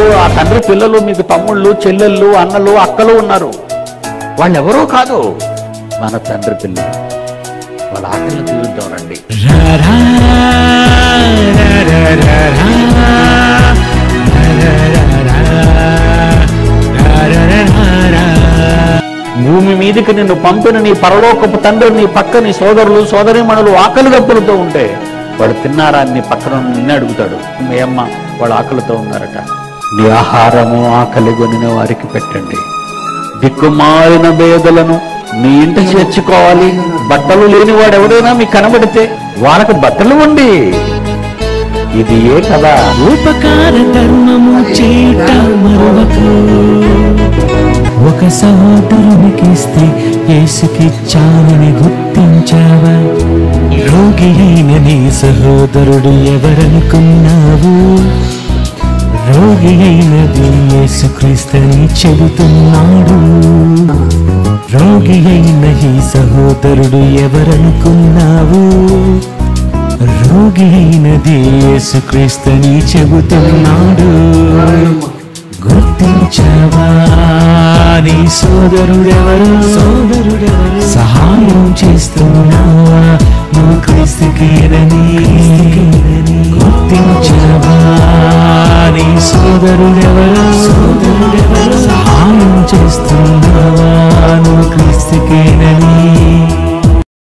ఆ తండ్రి పిల్లలు మీకు తమ్ముళ్ళు చెల్లెళ్ళు అన్నలు అక్కలు ఉన్నారు వాళ్ళు ఎవరో కాదు మన తండ్రి పిల్లలు వాళ్ళ ఆకలిని తీరుద్దాం రండి భూమి మీదకి నిన్ను పంపిన నీ పరలోకపు తండ్రి నీ పక్క నీ సోదరులు సోదరిమణులు ఆకలి గప్పులతో ఉంటే వాడు తిన్నారా అని నీ పక్కన ఉన్న నిన్నే అడుగుతాడు మీ అమ్మ వాళ్ళు ఆకలితో ఉన్నారట నీ ఆహారము ఆకలి కొనిన వారికి పెట్టండి దిక్కుమాలిన బేదలను మీ ఇంట చేర్చుకోవాలి బట్టలు లేని వాడు ఎవరైనా మీకు కనబడితే వాళ్ళకి బట్టలు ఉండి ఇది ఏ కదా ఉపకార ధర్మము చేయుట మరొకకు ఒక సహోదరునికిస్తే యేసుకిచ్చానని గుర్తించావా రోగి అయిన నీ సహోదరుడు ఎవరనుకున్నావు రోగి అయినది యేసుక్రీస్తని చెబుతున్నాడు రోగి అయిన ఈ సహోదరుడు ఎవరనుకున్నావు రోగి అయినది యేసుక్రీస్తని చెబుతున్నాడు గుర్తించవా నీ సోదరుడెవరు సోదరుడెవరు సహాయం చేస్తున్నావా నువ్వు క్రీస్తుకేనని గుర్తించవా నీ సోదరుడెవరు సోదరుడెవరు సహాయం చేస్తున్నావా నువ్వు క్రీస్తుకేనని